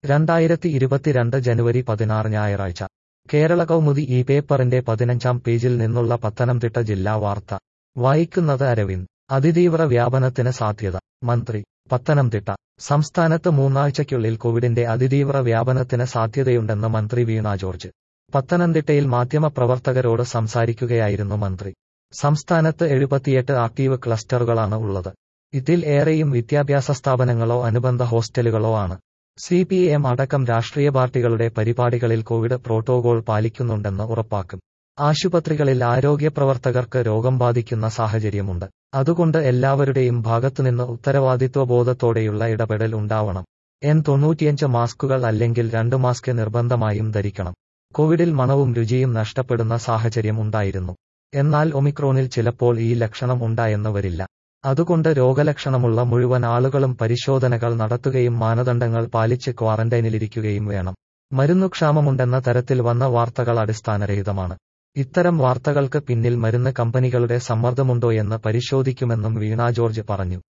രണ്ടായിരത്തി ഇരുപത്തിരണ്ട് ജനുവരി പതിനാറ് ഞായറാഴ്ച കേരള കൗമുദി ഈ പേപ്പറിന്റെ പതിനഞ്ചാം പേജിൽ നിന്നുള്ള പത്തനംതിട്ട ജില്ലാ വാർത്ത വായിക്കുന്നത് അരവിന്ദ് അതിതീവ്ര വ്യാപനത്തിന് സാധ്യത മന്ത്രി പത്തനംതിട്ട സംസ്ഥാനത്ത് മൂന്നാഴ്ചയ്ക്കുള്ളിൽ കോവിഡിന്റെ അതിതീവ്ര വ്യാപനത്തിന് സാധ്യതയുണ്ടെന്ന് മന്ത്രി വീണ ജോർജ് പത്തനംതിട്ടയിൽ മാധ്യമപ്രവർത്തകരോട് സംസാരിക്കുകയായിരുന്നു മന്ത്രി സംസ്ഥാനത്ത് എഴുപത്തിയെട്ട് ആക്ടീവ് ക്ലസ്റ്ററുകളാണ് ഉള്ളത് ഇതിൽ ഏറെയും വിദ്യാഭ്യാസ സ്ഥാപനങ്ങളോ അനുബന്ധ ഹോസ്റ്റലുകളോ ആണ് സി പി എം അടക്കം രാഷ്ട്രീയ പാർട്ടികളുടെ പരിപാടികളിൽ കോവിഡ് പ്രോട്ടോകോൾ പാലിക്കുന്നുണ്ടെന്ന് ഉറപ്പാക്കും ആശുപത്രികളിൽ ആരോഗ്യപ്രവർത്തകർക്ക് രോഗം ബാധിക്കുന്ന സാഹചര്യമുണ്ട് അതുകൊണ്ട് എല്ലാവരുടെയും ഭാഗത്തുനിന്ന് ഉത്തരവാദിത്വബോധത്തോടെയുള്ള ഇടപെടൽ ഉണ്ടാവണം എൻ തൊണ്ണൂറ്റിയഞ്ച് മാസ്കുകൾ അല്ലെങ്കിൽ രണ്ട് മാസ്ക് നിർബന്ധമായും ധരിക്കണം കോവിഡിൽ മണവും രുചിയും നഷ്ടപ്പെടുന്ന സാഹചര്യം ഉണ്ടായിരുന്നു എന്നാൽ ഒമിക്രോണിൽ ചിലപ്പോൾ ഈ ലക്ഷണം ഉണ്ടായെന്ന് വരില്ല അതുകൊണ്ട് രോഗലക്ഷണമുള്ള മുഴുവൻ ആളുകളും പരിശോധനകൾ നടത്തുകയും മാനദണ്ഡങ്ങൾ പാലിച്ച് ക്വാറന്റൈനിലിരിക്കുകയും വേണം മരുന്നുക്ഷാമമുണ്ടെന്ന തരത്തിൽ വന്ന വാർത്തകൾ അടിസ്ഥാനരഹിതമാണ് ഇത്തരം വാർത്തകൾക്ക് പിന്നിൽ മരുന്ന് കമ്പനികളുടെ സമ്മർദ്ദമുണ്ടോയെന്ന് പരിശോധിക്കുമെന്നും വീണ ജോർജ് പറഞ്ഞു